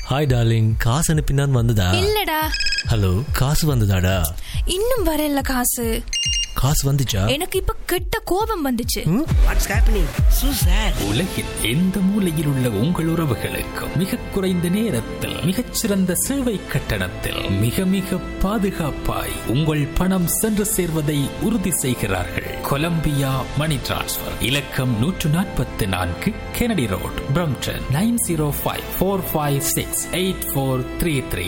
hi darling காசு அனுப்பினான் வந்ததா இல்லடா ஹலோ காசு வந்ததாடா இன்னும் வரல காசு காசு வந்துச்சா எனக்கு இப்ப கெட்ட கோபம் வந்துச்சு வாட்ஸ் ஹேப்பனிங் சூ சார் உலகில் எந்த மூலையில் உள்ள உங்கள் உறவுகளுக்கும் மிக குறைந்த நேரத்தில் மிகச்சிறந்த சேவை கட்டணத்தில் மிக மிக பாதுகாப்பாய் உங்கள் பணம் சென்று சேர்வதை உறுதி செய்கிறார்கள் கொலம்பியா மணி டிரான்ஸ்ஃபர் இலக்கம் நூற்று நாற்பத்தி நான்கு Kennedy road Brampton nine zero five four five six eight four three three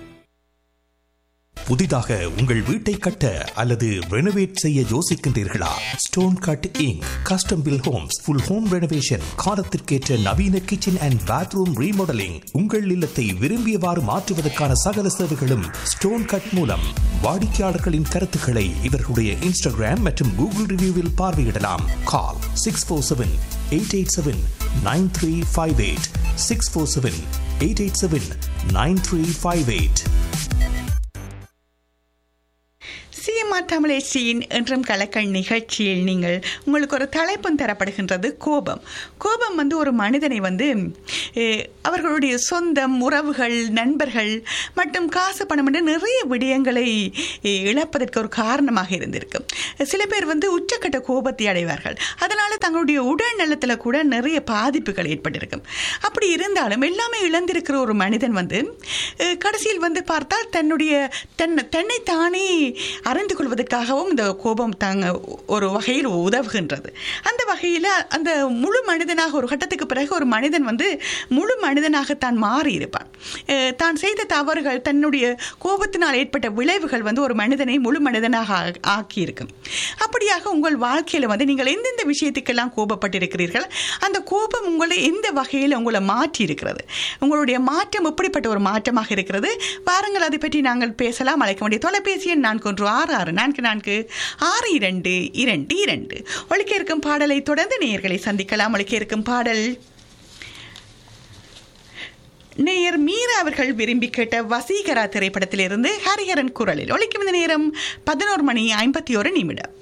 புதிதாக உங்கள் வீட்டை கட்ட அல்லது ரெனோவேட் செய்ய யோசிக்கின்றீர்களா stone cut inc custom built homes full home renovation காலத்திற்கேற்ற நவீன கிச்சன் அண்ட் பாத்ரூம் ரீமாடலிங் உங்கள் இல்லத்தை விரும்பியவாறு மாற்றுவதற்கான சகல சேவைகளும் ஸ்டோன் கட் மூலம் வாடிக்கையாளர்களின் கருத்துக்களை இவர்களுடைய இன்ஸ்டாகிராம் மற்றும் கூகுள் ரிவ்யூவில் பார்வையிடலாம் call six four seven eight eight seven nine three five eight six four seven eight eight seven nine three five eight CMR தமிழேசியின் என்றும் கலக்கல் நிகழ்ச்சியில் நீங்கள் உங்களுக்கு ஒரு தலைப்பும் தரப்படுகின்றது கோபம் கோபம் வந்து ஒரு மனிதனை வந்து அஹ், அவர்களுடைய சொந்தம் உறவுகள் நண்பர்கள் மற்றும் காசு பணம் என்று நிறைய விடயங்களை அஹ், இழப்பதற்கு ஒரு காரணமாக இருந்திருக்கும் சில பேர் வந்து உச்சக்கட்ட கோபத்தை அடைவார்கள் அதனால தங்களுடைய உடல் நலத்தில் கூட நிறைய பாதிப்புகள் ஏற்பட்டிருக்கும் அப்படி இருந்தாலும் எல்லாமே இழந்திருக்கிற ஒரு மனிதன் வந்து அஹ், கடைசியில் வந்து பார்த்தால் தன்னுடைய தன்னை தன்னை தானே அறிந்து கொள்வதற்காகவும் இந்த கோபம் தாங்க ஒரு வகையில் உதவுகின்றது அந்த வகையில் அந்த முழு மனிதனாக ஒரு கட்டத்துக்கு பிறகு ஒரு மனிதன் வந்து முழு மனிதனாக தான் மாறி இருப்பான் அஹ் தான் செய்த தவறுகள் தன்னுடைய கோபத்தினால் ஏற்பட்ட விளைவுகள் வந்து ஒரு மனிதனை முழு மனிதனாக ஆ- ஆக்கியிருக்கும் அப்படியாக உங்கள் வாழ்க்கையில் வந்து நீங்கள் எந்தெந்த விஷயத்துக்கெல்லாம் கோபப்பட்டிருக்கிறீர்கள் அந்த கோபம் உங்களை எந்த வகையில் உங்களை மாற்றி இருக்கிறது உங்களுடைய மாற்றம் எப்படிப்பட்ட ஒரு மாற்றமாக இருக்கிறது வாருங்கள் அதை பற்றி நாங்கள் பேசலாம் அழைக்க வேண்டிய தொலைபேசி எண் நான்கு ஒன்று ஆறு ஆறு நான்கு நான்கு ஆறு இரண்டு இரண்டு இரண்டு ஒழிக்க இருக்கும் பாடலை தொடர்ந்து நேயர்களை சந்திக்கலாம் ஒழிக்க இருக்கும் பாடல் நேயர் மீரா அவர்கள் விரும்பி கேட்ட வசீகரா திரைப்படத்திலிருந்து ஹரிஹரன் குரலில் ஒழிக்கும் இந்த நேரம் பதினோரு மணி ஐம்பத்தி ஒரு நிமிடம்